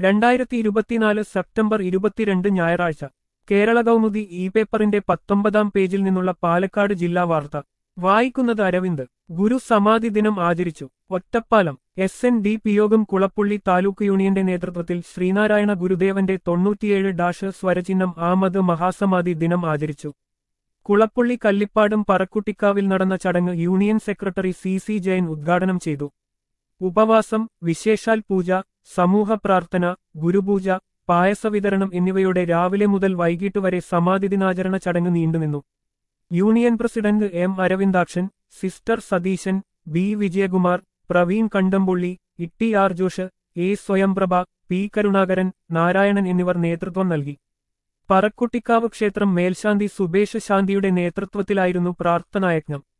രണ്ടായിരത്തി ഇരുപത്തിനാല് സെപ്റ്റംബർ ഇരുപത്തിരണ്ട് ഞായറാഴ്ച കേരള കൗമുദി ഇ പേപ്പറിന്റെ പത്തൊമ്പതാം പേജിൽ നിന്നുള്ള പാലക്കാട് ജില്ലാ വാർത്ത വായിക്കുന്നത് അരവിന്ദ് ഗുരു സമാധി ദിനം ആചരിച്ചു Ottapalam S N D P യോഗം കുളപ്പുള്ളി താലൂക്ക് യൂണിയന്റെ നേതൃത്വത്തിൽ ശ്രീനാരായണ ഗുരുദേവന്റെ തൊണ്ണൂറ്റിയേഴ് ഡാഷ് സ്വരചിഹ്നം ആമത് മഹാസമാധി ദിനം ആചരിച്ചു കുളപ്പുള്ളി കല്ലിപ്പാടും പറക്കുട്ടിക്കാവിൽ നടന്ന ചടങ്ങ് union secretary C C Jayan ഉദ്ഘാടനം ചെയ്തു ഉപവാസം വിശേഷാൽ പൂജ സമൂഹ പ്രാർത്ഥന ഗുരുപൂജ പായസ വിതരണം എന്നിവയോടെ രാവിലെ മുതൽ വൈകിട്ട് വരെ സമാധി ദിനാചരണ ചടങ്ങ് നീണ്ടുനിന്നു union president M Aravindakshan sister Satheesan B Vijayakumar Praveen Kandampully Itty R Josh A Swayamprabha P Karunakaran Narayanan എന്നിവർ നേതൃത്വം നൽകി പറക്കുട്ടിക്കാവ് ക്ഷേത്രം മേൽശാന്തി സുബേഷ് ശാന്തിയുടെ നേതൃത്വത്തിലായിരുന്നു പ്രാർത്ഥനായജ്ഞം